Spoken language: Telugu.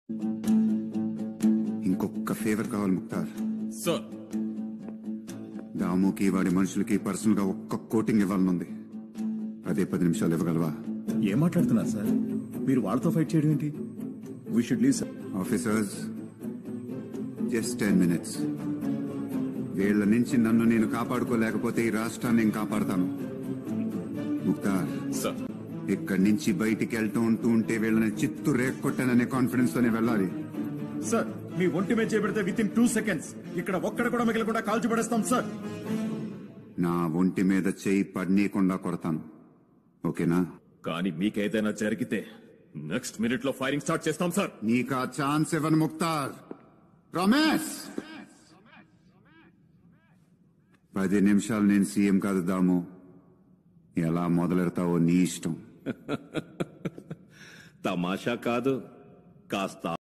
ఇంకొక ఫేవర్ కావాలి ముక్తార్ సార్ దాముకి వాడి మనుషులకి పర్సనల్ గా ఒక్క కోటింగ్ ఇవ్వాలనుంది అదే పది నిమిషాలు ఇవ్వగలవా ఏం మాట్లాడుతున్నారు సార్ మీరు వాళ్ళతో ఫైట్ చేయడం ఏంటి we should leave sir officers just ten minutes వీళ్ళ నుంచి నన్ను నేను కాపాడుకోలేకపోతే ఈ రాష్ట్రాన్ని నేను కాపాడతాను ముక్తార్ సార్ ఇక్కడి నుంచి బయటికి వెళ్తూ ఉంటూ ఉంటే వీళ్ళని చిత్తు రేక్కొట్టాననే కాన్ఫిడెన్స్ తోనే వెళ్ళాలి సార్ మీ ఒంటి మీద చేపెడితే విత్ ఇన్ టూ సెకండ్స్ ఇక్కడ ఒక్కడ కూడా మిగలకుండా కాల్చి పడేస్తాం సార్ నా ఒంటి మీద చేయి పడనీయకుండా కొడతాను ఓకేనా కానీ మీకేదైనా జరిగితే నెక్స్ట్ మినిట్ లో ఫైరింగ్ స్టార్ట్ చేస్తాం సార్ నీకా ఛాన్స్ ఇవ్వను ముక్తార్ రమేష్ పది నిమిషాలు నేను సీఎం కాదు దాము ఎలా మొదలెడతావో నీ ఇష్టం తమాషా కాదు కాస్త